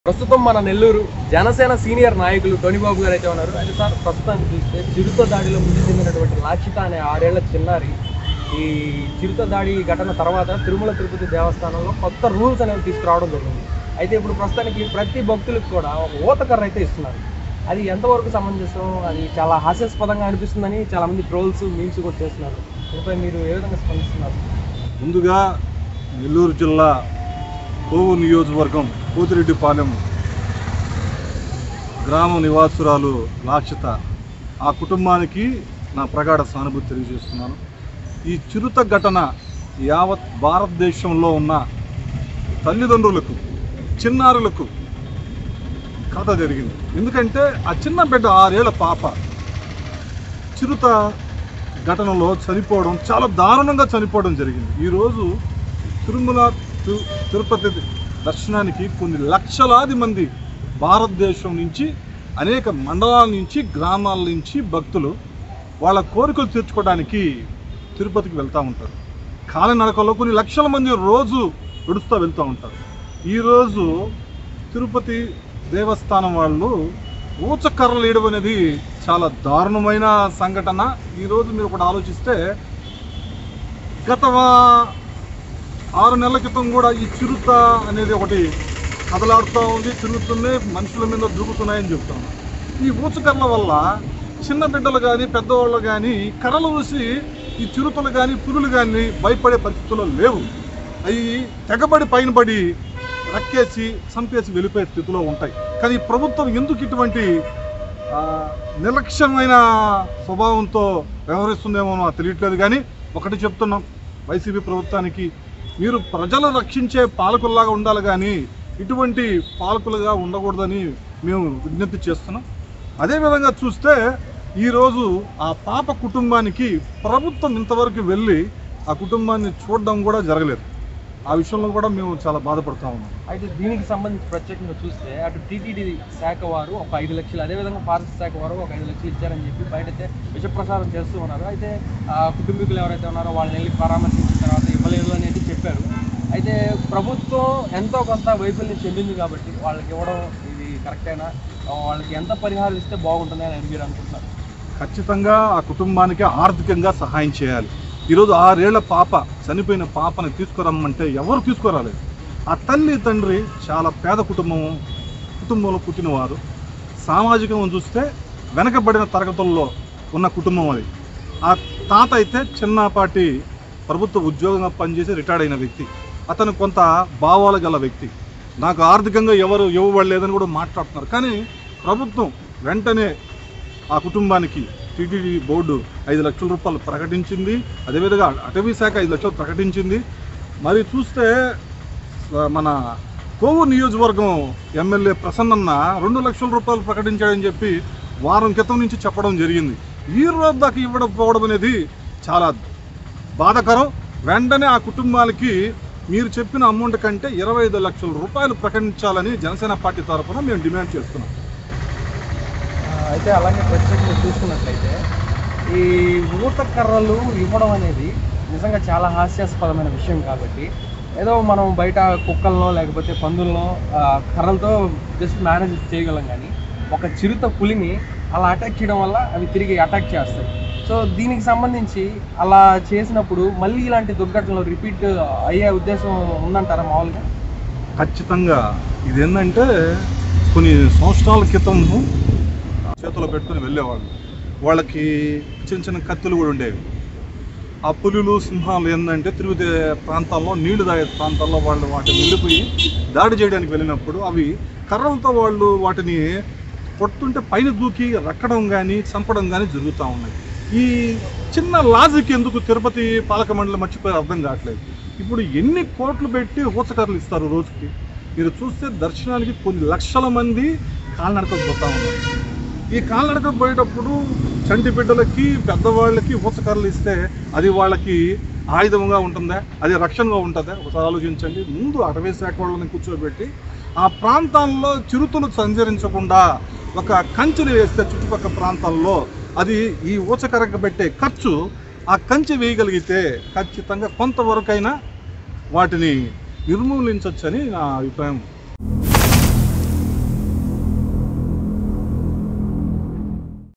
ప్రస్తుతం మన నెల్లూరు జనసేన సీనియర్ నాయకులు టోనీబాబు గారు అయితే ఉన్నారు అయితే సార్ ప్రస్తుతానికి చూస్తే చిరుత దాడిలో మృతి చెందినటువంటి లాక్షిత అనే ఆరేళ్ల చిన్నారి ఈ చిరుత దాడి ఘటన తర్వాత తిరుమల తిరుపతి దేవస్థానంలో కొత్త రూల్స్ అనేవి తీసుకురావడం జరిగింది అయితే ఇప్పుడు ప్రస్తుతానికి ప్రతి భక్తులకు కూడా ఒక ఊతకర్ర అయితే ఇస్తున్నారు అది ఎంతవరకు సమంజసం అది చాలా హాస్యాస్పదంగా అనిపిస్తుందని చాలా మంది ట్రోల్స్ మీమ్స్ కూడా చేస్తున్నారు దీనిపై మీరు ఏ విధంగా స్పందిస్తున్నారు ముందుగా నెల్లూరు జిల్లా కోవు నియోజకవర్గం పోతిరెడ్డిపాలెం గ్రామ నివాసురాలు లాక్షిత ఆ కుటుంబానికి నా ప్రగాఢ సానుభూతి తెలియజేస్తున్నాను ఈ చిరుత ఘటన యావత్ భారతదేశంలో ఉన్న తల్లిదండ్రులకు చిన్నారులకు కథ జరిగింది ఎందుకంటే ఆ చిన్న బిడ్డ ఆరేళ్ల పాప చిరుత ఘటనలో చనిపోవడం చాలా దారుణంగా చనిపోవడం జరిగింది ఈరోజు తిరుమల తి- తిరుపతి దర్శనానికి కొన్ని లక్షలాది మంది భారతదేశం నుంచి అనేక మండలాల నుంచి గ్రామాల నుంచి భక్తులు వాళ్ళ కోరికలు తీర్చుకోవడానికి తిరుపతికి వెళ్తూ ఉంటారు కాలినడకలో కొన్ని లక్షల మంది రోజు నడుస్తూ వెళ్తూ ఉంటారు ఈరోజు తిరుపతి దేవస్థానం వాళ్ళు ఊచకర్రలు వేయడం అనేది చాలా దారుణమైన సంఘటన ఈరోజు మీరు ఒకటి ఆలోచిస్తే గత వా- ఆరు నెలల క్రితం కూడా ఈ చిరుత అనేది ఒకటి కదలాడుతూ ఉంది తిరుగుతున్నాయి మనుషుల మీద దూకుతున్నాయని చెప్తాను ఈ ఊచకర్రల వల్ల చిన్న బిడ్డలు కానీ పెద్దవాళ్ళు కానీ కర్రలు చూసి ఈ చిరుతలు కానీ పులులు కానీ భయపడే పరిస్థితుల్లో లేవు అవి తెగబడి పైన పడి రక్కేసి చంపేసి వెళ్ళిపోయే స్థితిలో ఉంటాయి కానీ ఈ ప్రభుత్వం ఎందుకు ఇటువంటి ఆ, నిర్లక్ష్యమైన స్వభావంతో వ్యవహరిస్తుందేమో నాకు తెలియట్లేదు కానీ ఒకటి చెప్తున్నాం వైసీపీ ప్రభుత్వానికి మీరు ప్రజలు రక్షించే పాలకుల్లాగా ఉండాలి కానీ ఇటువంటి పాలకులుగా ఉండకూడదని మేము విజ్ఞప్తి చేస్తున్నాం అదేవిధంగా చూస్తే ఈరోజు ఆ పాప కుటుంబానికి ప్రభుత్వం ఇంతవరకు వెళ్ళి ఆ కుటుంబాన్ని చూడడం కూడా జరగలేదు ఆ విషయంలో కూడా మేము చాలా బాధపడతా ఉన్నాం అయితే దీనికి సంబంధించి ప్రత్యేకంగా చూస్తే అటు టీటీడీ శాఖ వారు ఒక ఐదు లక్షలు అదేవిధంగా ఫారెస్ట్ శాఖ వారు ఒక ఐదు లక్షలు ఇచ్చారని చెప్పి బయట అయితే విషప్రసారం చేస్తూ ఉన్నారు అయితే ఆ కుటుంబీకులు ఎవరైతే ఉన్నారో వాళ్ళని వెళ్ళి పరామర్శించిన తర్వాత ఇవ్వలేదు అని అయితే చెప్పారు అయితే ప్రభుత్వం ఎంతో కొంత వైఫల్యం చెందింది కాబట్టి వాళ్ళకి ఇవ్వడం ఇది కరెక్టేనా ఆ, వాళ్ళకి ఎంత పరిహారం ఇస్తే బాగుంటుంది అని మీరు అనుకుంటున్నారు ఖచ్చితంగా ఆ కుటుంబానికి ఆర్థికంగా సహాయం చేయాలి ఈరోజు ఆరేళ్ల పాప చనిపోయిన పాపని తీసుకురమ్మంటే ఎవరు తీసుకురాలేదు ఆ తల్లి తండ్రి చాలా పేద కుటుంబం కుటుంబంలో పుట్టినవారు సామాజికంగా చూస్తే వెనకబడిన తరగతుల్లో ఉన్న కుటుంబం అది ఆ తాత అయితే చిన్నపాటి ప్రభుత్వ ఉద్యోగంగా పనిచేసి రిటైర్డ్ అయిన వ్యక్తి అతను కొంత భావాలు గల వ్యక్తి నాకు ఆర్థికంగా ఎవరు ఇవ్వబడలేదని కూడా మాట్లాడుతున్నారు కానీ ప్రభుత్వం వెంటనే ఆ కుటుంబానికి టీటీడీ బోర్డు ఐదు లక్షల రూపాయలు ప్రకటించింది అదేవిధంగా అటవీ శాఖ ఐదు లక్షలు ప్రకటించింది మరి చూస్తే ఆ, మన కోవూరు నియోజకవర్గం ఎమ్మెల్యే ప్రసన్నన్న రెండు లక్షల రూపాయలు ప్రకటించాడని చెప్పి వారం క్రితం నుంచి చెప్పడం జరిగింది ఈ రోజు దాకా ఇవ్వడం పోవడం అనేది చాలా బాధాకరం వెంటనే ఆ కుటుంబాలకి మీరు చెప్పిన అమౌంట్ కంటే ఇరవై ఐదు లక్షల రూపాయలు ప్రకటించాలని జనసేన పార్టీ తరఫున మేము డిమాండ్ చేస్తున్నాం ఆ, అయితే అలాగే ప్రత్యేకంగా చూసుకున్నట్లయితే ఈ ఊత కర్రలు ఇవ్వడం అనేది నిజంగా చాలా హాస్యాస్పదమైన విషయం కాబట్టి ఏదో మనం బయట కుక్కలను లేకపోతే పందులను ఆ, కర్రలతో జస్ట్ మేనేజ్ చేయగలం కానీ ఒక చిరుత పులిని అలా అటాక్ చేయడం వల్ల అవి తిరిగి అటాక్ చేస్తాయి సో దీనికి సంబంధించి అలా చేసినప్పుడు మళ్ళీ ఇలాంటి దుర్ఘటనలు రిపీట్ అయ్యే ఉద్దేశం ఉందంటారా మామూలుగా ఖచ్చితంగా ఇది ఏంటంటే కొన్ని సంవత్సరాల క్రితం చేతిలో పెట్టుకుని వెళ్ళేవాళ్ళు వాళ్ళకి చిన్న చిన్న కత్తులు కూడా ఉండేవి ఆ పులులు సింహాలు ఏంటంటే తిరుగుతే ప్రాంతాల్లో నీళ్లు తాగే ప్రాంతాల్లో వాళ్ళు వాటిని వెళ్ళిపోయి దాడి చేయడానికి వెళ్ళినప్పుడు అవి కర్రలతో వాళ్ళు వాటిని కొడుతుంటే పైన దూకి రక్కడం కానీ చంపడం కానీ జరుగుతూ ఉన్నాయి ఈ చిన్న లాజిక్ ఎందుకు తిరుపతి పాలక మండలి మర్చిపోయి అర్థం కావట్లేదు ఇప్పుడు ఎన్ని కోట్లు పెట్టి ఊచకర్రలు ఇస్తారు రోజుకి మీరు చూస్తే దర్శనానికి కొన్ని లక్షల మంది కాలినడకలు పోతా ఉన్నారు ఈ కాలినడకలు పోయేటప్పుడు చంటి బిడ్డలకి పెద్దవాళ్ళకి ఊచకర్రలు ఇస్తే అది వాళ్ళకి ఆయుధంగా ఉంటుందా అది రక్షణగా ఉంటుందా ఒకసారి ఆలోచించండి ముందు అటవీ శాఖ వాళ్ళని కూర్చోబెట్టి ఆ ప్రాంతాల్లో చిరుతలు సంచరించకుండా ఒక కంచెని వేస్తే చుట్టుపక్కల ప్రాంతాల్లో అది ఈ ఊచకర్రకు పెట్టే ఖర్చు ఆ కంచె వేయగలిగితే ఖచ్చితంగా కొంతవరకైనా వాటిని నిర్మూలించవచ్చని నా అభిప్రాయం